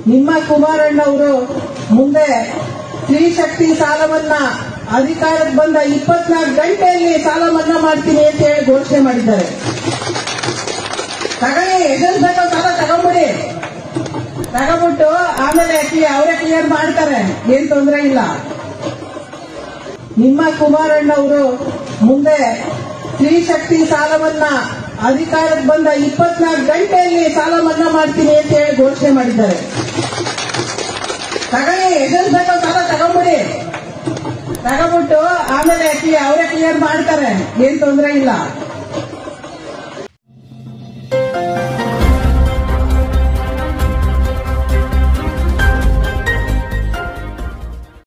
ನಿಮ್ಮ ಕುಮಾರಣ್ಣವರು ಮುಂದೆ ಸ್ತ್ರೀ ಶಕ್ತಿ ಸಾಲವನ್ನ ಅಧಿಕಾರಕ್ಕೆ ಬಂದ ಇಪ್ಪತ್ನಾಲ್ಕು ಗಂಟೆಯಲ್ಲಿ ಸಾಲ ಮನ್ನಾ ಮಾಡ್ತೀನಿ ಅಂತ ಹೇಳಿ ಘೋಷಣೆ ಮಾಡಿದ್ದಾರೆ ತಗೊಳ್ಳಿ ಎಷ್ಟೊಂದು ಬೇಕೋ ಸಾಲ ತಗೊಂಬಿಡಿ ತಗೊಂಬಿಟ್ಟು ಆಮೇಲೆ ಅವರೇ ಕ್ಲಿಯರ್ ಮಾಡ್ತಾರೆ ಏನ್ ತೊಂದರೆ ಇಲ್ಲ ನಿಮ್ಮ ಕುಮಾರಣ್ಣವರು ಮುಂದೆ ಸ್ತ್ರೀ ಶಕ್ತಿ ಸಾಲವನ್ನ ಅಧಿಕಾರಕ್ಕೆ ಬಂದ ಇಪ್ಪತ್ನಾಲ್ಕು ಗಂಟೆಯಲ್ಲಿ ಸಾಲ ಮನ್ನಾ ಮಾಡ್ತೀನಿ ಅಂತ ಹೇಳಿ ಘೋಷಣೆ ಮಾಡಿದ್ದಾರೆ ತಗೊಳ್ಳಿ ಎಷ್ಟೊಂದು ಬೇಕೋ ಸಾಲ ತಗೊಂಬಿಡಿ ತಗೊಂಬಿಟ್ಟು ಆಮೇಲೆ ಅವರೇ ಕ್ಲಿಯರ್ ಮಾಡ್ತಾರೆ ಏನ್ ತೊಂದರೆ ಇಲ್ಲ